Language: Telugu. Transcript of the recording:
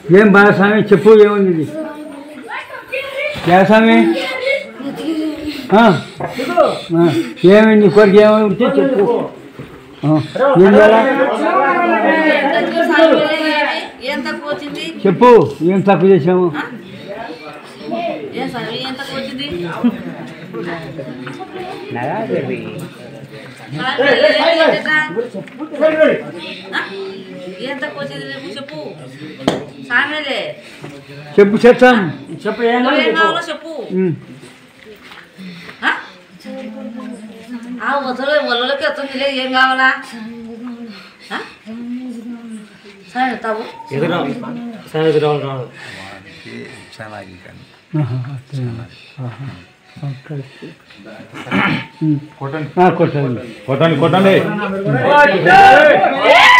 ఏం బాగా స్వామి చెప్పు ఏముంది ఇది ఏ స్వామి ఆ, ఆ, ఏమి నీ కొరకు ఏమి ఉంటే చెప్పు ఆ, ఏం చేయాలా ఏం తక్కువ వచ్చింది చెప్పు ఏం తక్కువ చేసాము ఏం సార్ ఏం తక్కువ వచ్చింది ఆ? ఏం తక్కువ వచ్చింది రేపు చెప్పు సామెలే చెప్పు చెప్తాం చెప్పు ఏం నువ్వేం కావాలో చెప్పు ఉమ్. ఆ? ఆ వదలు వల్లలకి వస్తుంది ఏం కావాలా ఆ? సరే తావు ఎదురు సరే ఎదురు రావాలి రావాలి ಚೆನ್ನಾಗಿ ಕಣ್ಣು ఆహా, అట్లే. ఆహా, ఓకే. ఉమ్. ఆ, కొట్టండి కొట్టండి కొట్టండి ఆ,